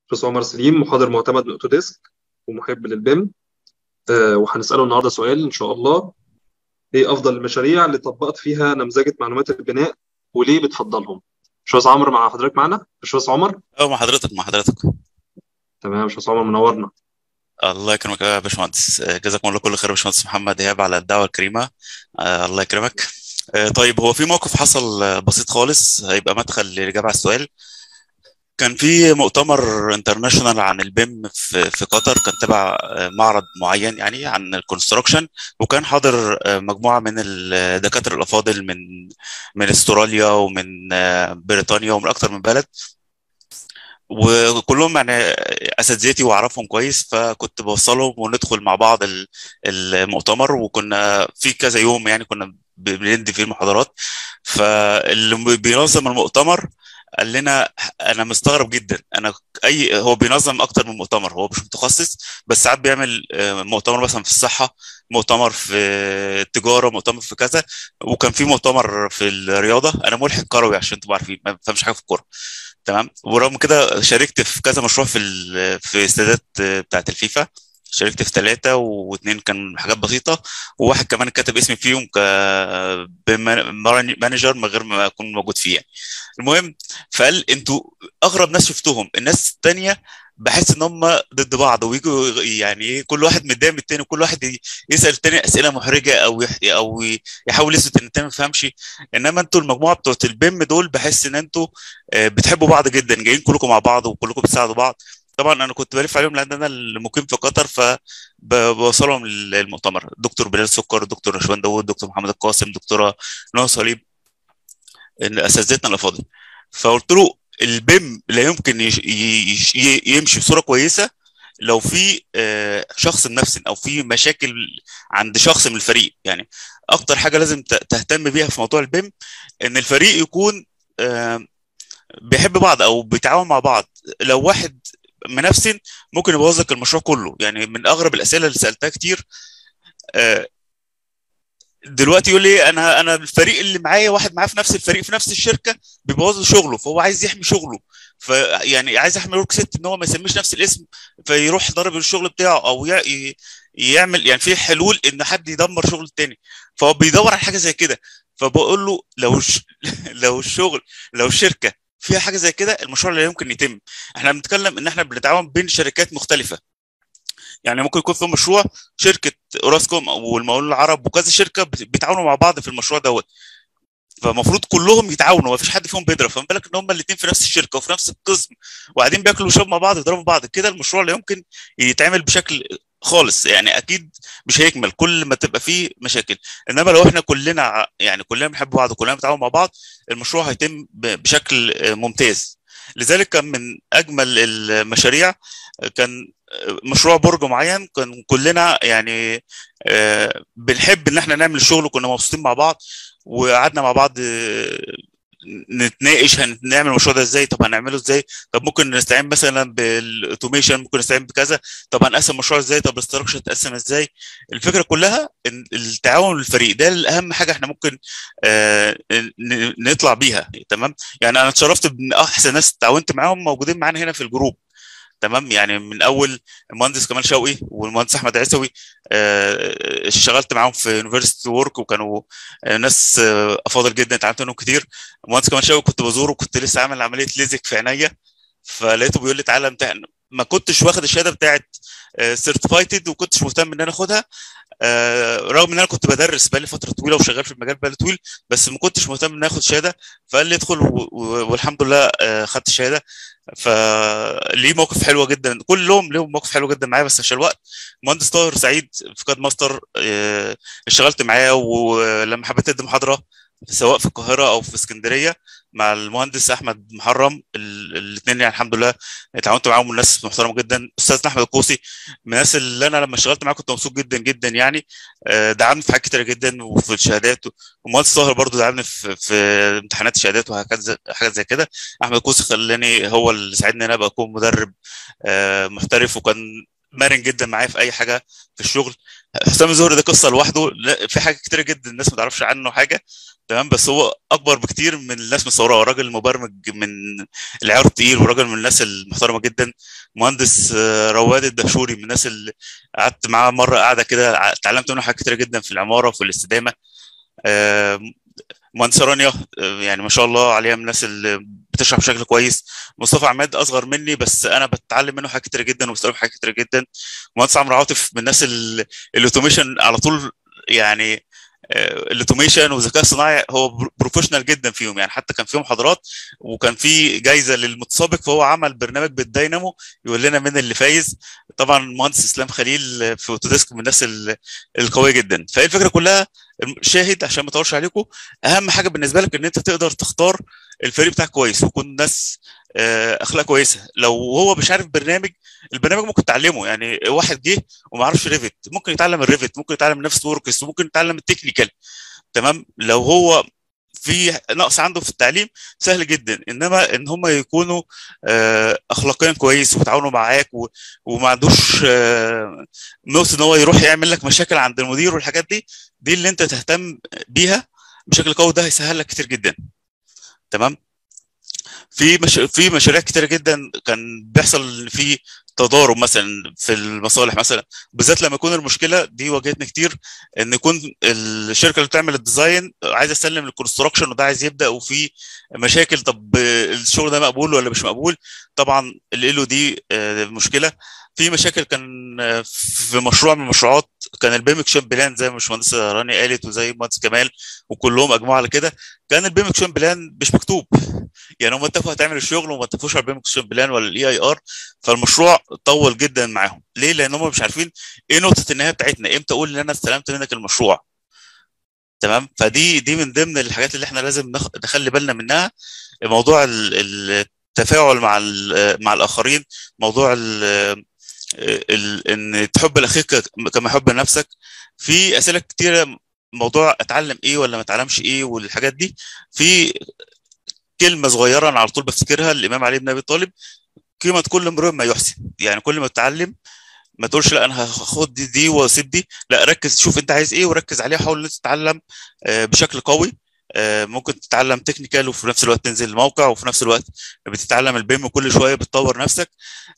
باشمهندس عمر سليم محاضر معتمد من اوتوديسك ومحب للبيم آه، وهنسأله النهارده سؤال إن شاء الله إيه أفضل المشاريع اللي طبقت فيها نمذجة معلومات البناء وليه بتفضلهم؟ باشمهندس عمرو مع حضرتك معانا؟ باشمهندس عمر؟ اه مع حضرتك مع حضرتك تمام باشمهندس عمر منورنا الله يكرمك يا باشمهندس آه، جزاكم الله كل خير يا باشمهندس محمد ايهاب على الدعوه الكريمه آه، الله يكرمك آه، طيب هو في موقف حصل آه، بسيط خالص هيبقى مدخل للاجابه على السؤال كان في مؤتمر انترناشونال عن البيم في في قطر كان تبع آه، معرض معين يعني عن الكونستراكشن وكان حاضر آه، مجموعه من الدكاتره الافاضل من من استراليا ومن آه، بريطانيا ومن اكتر من بلد وكلهم يعني اساتذتي واعرفهم كويس فكنت بوصلهم وندخل مع بعض ال- المؤتمر وكنا في كذا يوم يعني كنا ب- بندي فيه المحاضرات فاللي بينظم المؤتمر قال لنا انا مستغرب جدا انا اي هو بينظم اكتر من مؤتمر هو مش متخصص بس ساعات بيعمل آه، مؤتمر مثلا في الصحه مؤتمر في التجاره مؤتمر في كذا وكان في مؤتمر في الرياضه انا ملحق كروي عشان تبقوا عارفين ما بفهمش حاجه في الكوره تمام ورغم كده شاركت في كذا مشروع في ال- في استادات بتاعت الفيفا شاركت في ثلاثة واثنين كان حاجات بسيطة وواحد كمان كتب اسمي فيهم ك مانجر من غير ما اكون موجود فيه يعني. المهم فقال انتوا اغرب ناس شفتهم الناس التانية بحس ان هم ضد بعض ويجوا يعني ايه كل واحد متضايق من التاني وكل واحد ي- يسال التاني اسئله محرجه او يح او ي- يحاول يثبت ان التاني ما فهمش انما انتوا المجموعه بتوعت البيم دول بحس ان انتوا آه، بتحبوا بعض جدا جايين كلكم مع بعض وكلكم بتساعدوا بعض طبعا انا كنت بلف عليهم لان انا المقيم في قطر فبوصلهم للمؤتمر دكتور بلال سكر دكتور رشوان داوود دكتور محمد القاسم دكتوره نوى صليب إن اساتذتنا الافاضل فقلت له البيم لا يمكن يش- ي- ي- يمشي بصوره كويسه لو في آه، شخص منفسن او في مشاكل عند شخص من الفريق يعني اكتر حاجه لازم ت- تهتم بيها في موضوع البيم ان الفريق يكون آه، بيحب بعض او بيتعاون مع بعض لو واحد منافسن ممكن يبوظ لك المشروع كله يعني من اغرب الاسئله اللي سالتها كتير آه، دلوقتي يقول لي انا انا الفريق اللي معايا واحد معاه في نفس الفريق في نفس الشركه بيبوظ له شغله فهو عايز يحمي شغله فيعني عايز يحمي ورك سيت ان هو ما يسميش نفس الاسم فيروح ضارب الشغل بتاعه او يع- ي- يعمل يعني في حلول ان حد يدمر شغل التاني فهو بيدور على حاجه زي كده فبقول له لو الش... لو الشغل لو الشركه فيها حاجه زي كده المشروع لا يمكن يتم احنا بنتكلم ان احنا بنتعاون بين شركات مختلفه يعني ممكن يكون في مشروع شركه اوراسكوم والمقاولون العرب وكذا شركه بت- بيتعاونوا مع بعض في المشروع دوت فالمفروض كلهم يتعاونوا ما فيش حد فيهم بيضرب فما بالك ان هم الاثنين في نفس الشركه وفي نفس القسم وقاعدين بياكلوا ويشربوا مع بعض يضربوا بعض كده المشروع لا يمكن يتعمل بشكل خالص يعني اكيد مش هيكمل كل ما تبقى فيه مشاكل انما لو احنا كلنا ع- يعني كلنا بنحب بعض وكلنا بنتعاون مع بعض المشروع هيتم ب- بشكل آه، ممتاز لذلك كان من اجمل المشاريع آه، كان آه، مشروع برج معين كان كلنا يعني آه، بنحب ان احنا نعمل الشغل وكنا مبسوطين مع بعض وقعدنا مع بعض آه، نتناقش هنعمل المشروع ده ازاي طب هنعمله ازاي طب ممكن نستعين مثلا بالاوتوميشن ممكن نستعين بكذا طب هنقسم المشروع ازاي طب الاستراكشر تقسم ازاي الفكره كلها ان التعاون الفريق ده الاهم حاجه احنا ممكن آه، ن- نطلع بيها تمام يعني انا اتشرفت بان احسن ناس اتعاونت معاهم موجودين معانا هنا في الجروب تمام يعني من اول المهندس كمال شوقي والمهندس احمد عيسوي آه، اشتغلت معاهم في يونيفرستي وورك وكانوا آه، ناس آه، افاضل جدا اتعلمت منهم كتير المهندس كمال شوقي كنت بزوره كنت لسه عامل عمليه ليزك في عينيا فلقيته بيقول لي تعالى امتحن ما كنتش واخد الشهاده بتاعت سيرتيفايتد وكنتش مهتم ان انا اخدها آه، رغم ان انا كنت بدرس بقالي فتره طويله وشغال في المجال بقالي طويل بس ما كنتش مهتم ان أنا اخد شهاده فقال لي ادخل و- و- والحمد لله آه، خدت الشهاده فليه موقف حلوه جدا كلهم ليهم موقف حلو جدا معايا بس عشان الوقت مهندس طاهر سعيد في كاد ماستر آه، اشتغلت معاه ولما حبيت ادي محاضره سواء في القاهره او في اسكندريه مع المهندس احمد محرم الاثنين يعني الحمد لله اتعاونت معاهم الناس محترمه جدا استاذنا احمد القوسي من الناس اللي انا لما اشتغلت معاه كنت مبسوط جدا جدا يعني آه، دعمني في حاجات كتيره جدا وفي الشهادات ومهندس طاهر برضو دعمني في, في امتحانات الشهادات وهكذا حاجات زي كده احمد القوسي خلاني هو اللي ساعدني ان انا ابقى اكون مدرب آه، محترف وكان مرن جدا معايا في اي حاجه في الشغل حسام الزهري ده قصه لوحده في حاجه كتير جدا الناس ما تعرفش عنه حاجه تمام بس هو اكبر بكتير من الناس مصوراه راجل مبرمج من العيار التقيل وراجل من الناس المحترمه جدا مهندس رواد الدهشوري من الناس اللي قعدت معاه مره قاعده كده اتعلمت منه حاجات كتيره جدا في العماره وفي الاستدامه مهندسه رانيا يعني ما شاء الله عليها من الناس اللي بتشرح بشكل كويس مصطفى عماد اصغر مني بس انا بتعلم منه حاجات كتير جدا وبساله حاجات كتير جدا مهندس عمرو عاطف من الناس الاوتوميشن على طول يعني الاوتوميشن والذكاء الصناعي هو بروفيشنال جدا فيهم يعني حتى كان فيهم محاضرات وكان في جايزه للمتسابق فهو عمل برنامج بالدينامو يقول لنا مين اللي فايز طبعا المهندس اسلام خليل في اوتوديسك من الناس القويه جدا فهي الفكره كلها شاهد عشان ما اطولش عليكم اهم حاجه بالنسبه لك ان انت تقدر تختار الفريق بتاعك كويس ويكون ناس اخلاق كويسه لو هو مش عارف برنامج البرنامج ممكن تعلمه يعني واحد جه وما عرفش ريفت ممكن يتعلم الريفت ممكن يتعلم نفس وركس وممكن يتعلم التكنيكال تمام لو هو في نقص عنده في التعليم سهل جدا انما ان هم يكونوا اخلاقيا كويس ويتعاونوا معاك وما عندوش نقص ان هو يروح يعمل لك مشاكل عند المدير والحاجات دي دي اللي انت تهتم بيها بشكل قوي ده هيسهل لك كتير جدا تمام في مش... في مشاريع كتيره جدا كان بيحصل في تضارب مثلا في المصالح مثلا بالذات لما يكون المشكله دي واجهتني كتير ان يكون الشركه اللي بتعمل الديزاين عايزه تسلم الكونستراكشن وده عايز يبدا وفي مشاكل طب الشغل ده مقبول ولا مش مقبول طبعا ال دي مشكله في مشاكل كان في مشروع من المشروعات كان البيمكشن بلان زي ما الباشمهندسه راني قالت وزي المهندس كمال وكلهم اجمعوا على كده كان البيمكشن بلان مش مكتوب يعني هم اتفقوا هتعمل الشغل وما اتفقوش على البيمكشن بلان ولا الاي اي ار فالمشروع طول جدا معاهم ليه؟ لان هم مش عارفين ايه نقطه النهايه بتاعتنا امتى اقول ان انا استلمت منك المشروع تمام فدي دي من ضمن الحاجات اللي احنا لازم نخلي بالنا منها موضوع التفاعل مع مع الاخرين موضوع ال ان تحب لاخيك كما يحب نفسك في اسئله كتيره موضوع اتعلم ايه ولا ما اتعلمش ايه والحاجات دي في كلمه صغيره انا على طول بفتكرها الامام علي بن ابي طالب قيمه كل امرئ ما يحسن يعني كل ما تتعلم ما تقولش لا انا هاخد دي, دي واسيب دي لا ركز شوف انت عايز ايه وركز عليه حاول ان تتعلم بشكل قوي ممكن تتعلم تكنيكال وفي نفس الوقت تنزل الموقع وفي نفس الوقت بتتعلم البيم كل شويه بتطور نفسك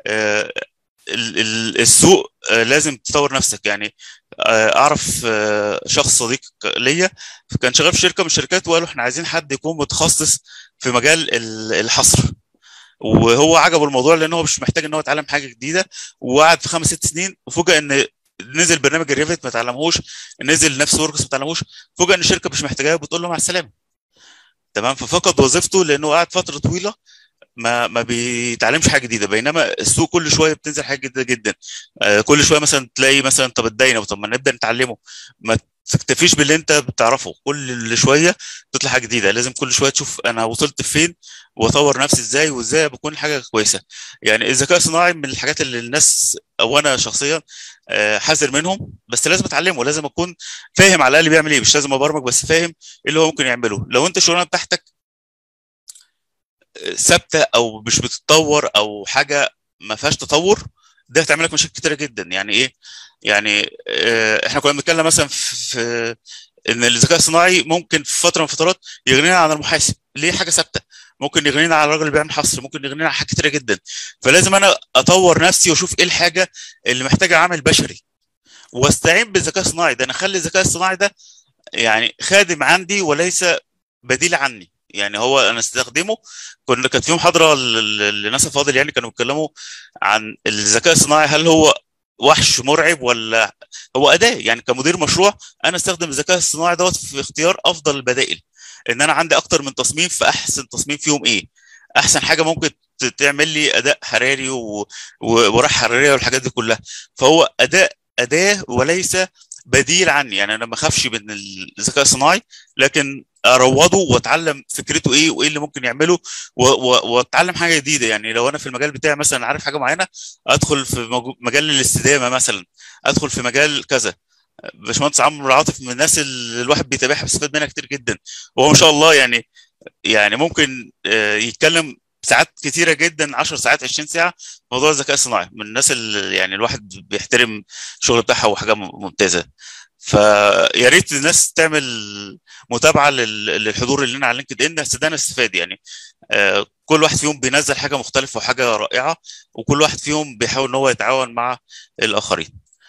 السوق لازم تطور نفسك يعني اعرف شخص صديق ليا كان شغال في شركه من الشركات وقالوا احنا عايزين حد يكون متخصص في مجال الحصر وهو عجبه الموضوع لان هو مش محتاج ان هو يتعلم حاجه جديده وقعد في خمس ست سنين وفوجئ ان نزل برنامج الريفت ما اتعلمهوش نزل نفس وركس ما اتعلمهوش فوجئ ان الشركه مش محتاجاه بتقول له مع السلامه تمام ففقد وظيفته لانه قعد فتره طويله ما ما بيتعلمش حاجه جديده بينما السوق كل شويه بتنزل حاجه جديده جدا آه كل شويه مثلا تلاقي مثلا طب الدينامو طب ما نبدا نتعلمه ما تكتفيش باللي انت بتعرفه كل شويه تطلع حاجه جديده لازم كل شويه تشوف انا وصلت فين واطور نفسي ازاي وازاي بكون حاجه كويسه يعني الذكاء الصناعي من الحاجات اللي الناس او انا شخصيا حذر منهم بس لازم اتعلمه لازم اكون فاهم على الاقل بيعمل ايه مش لازم ابرمج بس فاهم ايه اللي هو ممكن يعمله لو انت الشغلانه بتاعتك ثابته او مش بتتطور او حاجه ما فيهاش تطور ده هتعمل لك مشاكل كتيره جدا يعني ايه يعني احنا كنا بنتكلم مثلا في ان الذكاء الصناعي ممكن في فتره من الفترات يغنينا عن المحاسب ليه حاجه ثابته ممكن يغنينا على الراجل اللي بيعمل حصر ممكن يغنينا على حاجات كتيره جدا فلازم انا اطور نفسي واشوف ايه الحاجه اللي محتاجه عامل بشري واستعين بالذكاء الصناعي ده انا اخلي الذكاء الصناعي ده يعني خادم عندي وليس بديل عني يعني هو انا استخدمه كنا كانت في محاضره لناس فاضل يعني كانوا بيتكلموا عن الذكاء الصناعي هل هو وحش مرعب ولا هو اداه يعني كمدير مشروع انا استخدم الذكاء الصناعي دوت في اختيار افضل البدائل ان انا عندي اكتر من تصميم فاحسن تصميم فيهم ايه احسن حاجه ممكن تعمل لي اداء حراري و... وراحه حراريه والحاجات دي كلها فهو اداء اداه وليس بديل عني يعني انا ما اخافش من الذكاء الصناعي لكن اروضه واتعلم فكرته ايه وايه اللي ممكن يعمله واتعلم حاجه جديده يعني لو انا في المجال بتاعي مثلا عارف حاجه معينه ادخل في مجال الاستدامه مثلا ادخل في مجال كذا باشمهندس عمرو عاطف من الناس اللي الواحد بيتابعها بيستفاد منها كتير جدا وهو ما شاء الله يعني يعني ممكن يتكلم ساعات كتيره جدا 10 ساعات 20 ساعه موضوع الذكاء الصناعي من الناس اللي يعني الواحد بيحترم الشغل بتاعها وحاجه ممتازه فيا ريت الناس تعمل متابعه للحضور اللي لنا على لينكد ان ده نستفاد يعني آه كل واحد فيهم بينزل حاجه مختلفه وحاجه رائعه وكل واحد فيهم بيحاول ان هو يتعاون مع الاخرين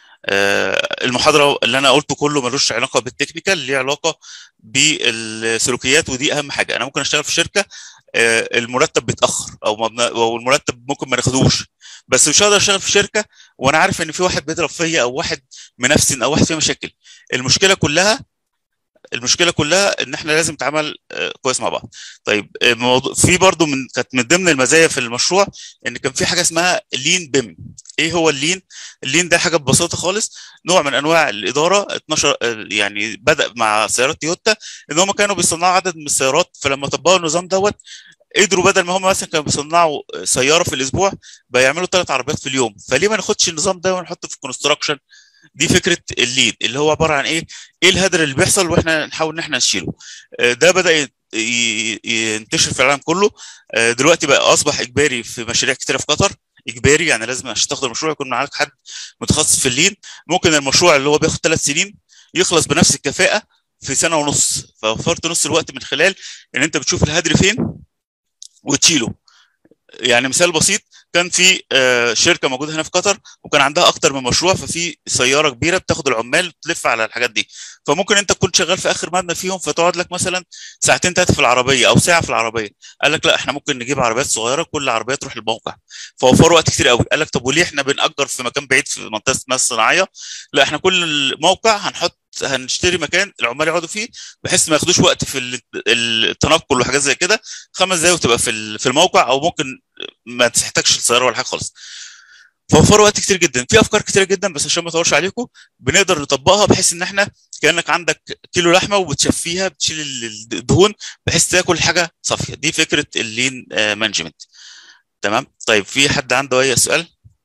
آه المحاضره اللي انا قلته كله ملوش علاقه بالتكنيكال ليه علاقه بالسلوكيات ودي اهم حاجه انا ممكن اشتغل في شركه آه المرتب بيتاخر او مبنى او المرتب ممكن ما ناخدوش بس مش هقدر اشتغل في شركه وانا عارف ان في واحد بيضرب فيا او واحد منفسن او واحد فيه مشاكل المشكله كلها المشكله كلها ان احنا لازم نتعامل كويس مع بعض طيب الموضوع في برضو من كانت من ضمن المزايا في المشروع ان كان في حاجه اسمها لين بيم ايه هو اللين اللين ده حاجه ببساطه خالص نوع من انواع الاداره 12 يعني بدا مع سيارات تويوتا ان هم كانوا بيصنعوا عدد من السيارات فلما طبقوا النظام دوت قدروا بدل ما هم مثلا كانوا بيصنعوا سياره في الاسبوع بقى يعملوا ثلاث عربيات في اليوم فليه ما ناخدش النظام ده ونحطه في الكونستراكشن دي فكره الليد اللي هو عباره عن ايه ايه الهدر اللي بيحصل واحنا نحاول ان احنا نشيله ده بدا ينتشر في العالم كله دلوقتي بقى اصبح اجباري في مشاريع كتيره في قطر اجباري يعني لازم عشان تاخد المشروع يكون معاك حد متخصص في اللين ممكن المشروع اللي هو بياخد ثلاث سنين يخلص بنفس الكفاءه في سنه ونص فوفرت نص الوقت من خلال ان انت بتشوف الهدر فين وتشيله يعني مثال بسيط كان في شركه موجوده هنا في قطر وكان عندها اكتر من مشروع ففي سياره كبيره بتاخد العمال وتلف على الحاجات دي فممكن انت تكون شغال في اخر مبنى فيهم فتقعد لك مثلا ساعتين ثلاثه في العربيه او ساعه في العربيه قال لك لا احنا ممكن نجيب عربيات صغيره كل عربيه تروح الموقع فوفروا وقت كتير قوي قال لك طب وليه احنا بنأجر في مكان بعيد في منطقه اسمها الصناعيه لا احنا كل موقع هنحط هنشتري مكان العمال يقعدوا فيه بحيث ما ياخدوش وقت في التنقل وحاجات زي كده خمس دقايق وتبقى في في الموقع او ممكن ما تحتاجش السياره ولا حاجه خالص فوفروا وقت كتير جدا في افكار كتيره جدا بس عشان ما اطولش عليكم بنقدر نطبقها بحيث ان احنا كانك عندك كيلو لحمه وبتشفيها بتشيل الدهون بحيث تاكل حاجه صافيه دي فكره اللين مانجمنت تمام طيب في حد عنده اي سؤال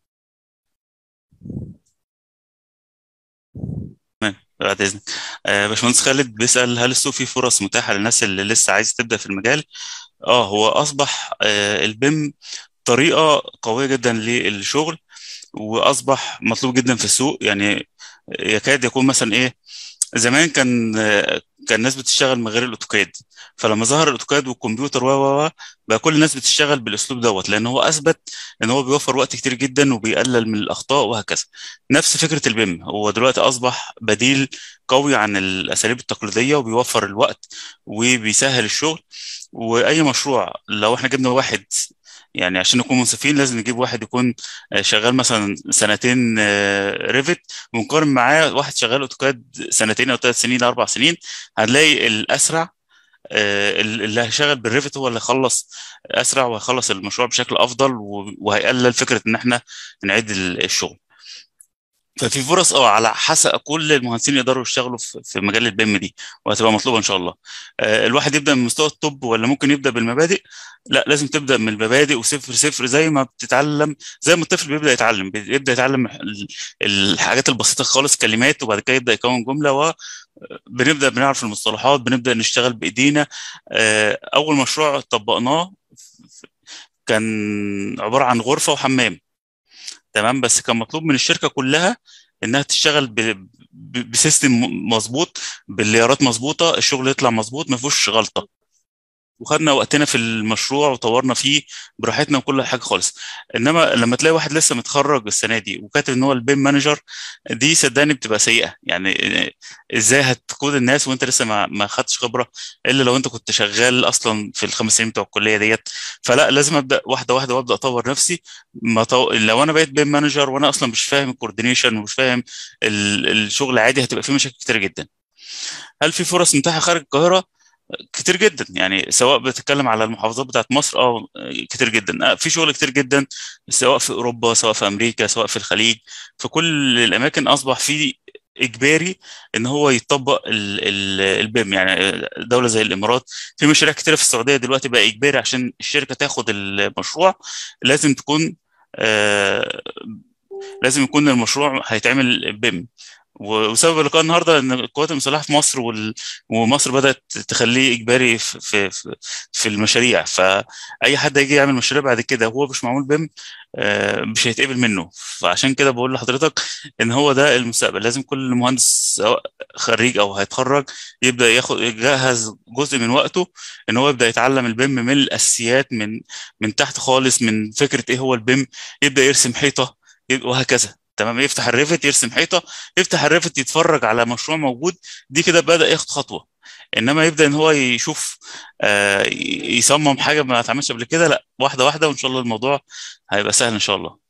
بعد اذنك آه باشمهندس خالد بيسال هل السوق فيه فرص متاحه للناس اللي لسه عايزه تبدا في المجال اه هو اصبح آه البيم طريقه قويه جدا للشغل واصبح مطلوب جدا في السوق يعني يكاد يكون مثلا ايه زمان كان كان الناس بتشتغل من غير الاوتوكاد فلما ظهر الاوتوكاد والكمبيوتر و بقى كل الناس بتشتغل بالاسلوب دوت لان هو اثبت ان هو بيوفر وقت كتير جدا وبيقلل من الاخطاء وهكذا نفس فكره البيم هو دلوقتي اصبح بديل قوي عن الاساليب التقليديه وبيوفر الوقت وبيسهل الشغل واي مشروع لو احنا جبنا واحد يعني عشان نكون منصفين لازم نجيب واحد يكون شغال مثلا سنتين ريفت ونقارن معاه واحد شغال اوتوكاد سنتين او ثلاث سنين اربع سنين هنلاقي الاسرع اللي هيشتغل بالريفت هو اللي هيخلص اسرع وهيخلص المشروع بشكل افضل وهيقلل فكره ان احنا نعيد الشغل ففي فرص اه على حسب كل المهندسين يقدروا يشتغلوا في مجال البيم دي وهتبقى مطلوبه ان شاء الله آه الواحد يبدا من مستوى الطب ولا ممكن يبدا بالمبادئ لا لازم تبدا من المبادئ وصفر صفر زي ما بتتعلم زي ما الطفل بيبدا يتعلم بيبدا يتعلم الحاجات البسيطه خالص كلمات وبعد كده يبدا يكون جمله و بنبدا بنعرف المصطلحات بنبدا نشتغل بايدينا آه اول مشروع طبقناه كان عباره عن غرفه وحمام تمام بس كان مطلوب من الشركه كلها انها تشتغل ب... ب... بسيستم مظبوط بالليارات مظبوطه الشغل يطلع مظبوط ما فيهوش غلطه وخدنا وقتنا في المشروع وطورنا فيه براحتنا وكل حاجه خالص انما لما تلاقي واحد لسه متخرج السنه دي وكاتب ان هو البيم مانجر دي صدقني بتبقى سيئه يعني ازاي هتقود الناس وانت لسه ما ما خدتش خبره الا لو انت كنت شغال اصلا في الخمس سنين بتوع الكليه ديت فلا لازم ابدا واحده واحده وابدا اطور نفسي ما طو... لو انا بقيت بيم مانجر وانا اصلا مش فاهم الكوردينيشن ومش فاهم ال... الشغل عادي هتبقى فيه مشاكل كتير جدا هل في فرص متاحه خارج القاهره كتير جدا يعني سواء بتتكلم على المحافظات بتاعت مصر اه كتير جدا في شغل كتير جدا سواء في اوروبا سواء في امريكا سواء في الخليج في كل الاماكن اصبح في اجباري ان هو يطبق البيم يعني دوله زي الامارات في مشاريع كتيره في السعوديه دلوقتي بقى اجباري عشان الشركه تاخد المشروع لازم تكون آه لازم يكون المشروع هيتعمل بيم وسبب اللقاء النهارده ان القوات المسلحه في مصر وال... ومصر بدات تخليه اجباري في في في, في المشاريع فاي حد هيجي يعمل مشاريع بعد كده وهو مش معمول بيم مش هيتقبل منه فعشان كده بقول لحضرتك ان هو ده المستقبل لازم كل مهندس سواء خريج او هيتخرج يبدا ياخد يجهز جزء من وقته ان هو يبدا يتعلم البيم من الاساسيات من من تحت خالص من فكره ايه هو البيم يبدا يرسم حيطه وهكذا تمام يفتح الريفت يرسم حيطه يفتح الريفت يتفرج على مشروع موجود دي كده بدا ياخد خطوه انما يبدا ان هو يشوف آه يصمم حاجه ما اتعملش قبل كده لا واحده واحده وان شاء الله الموضوع هيبقى سهل ان شاء الله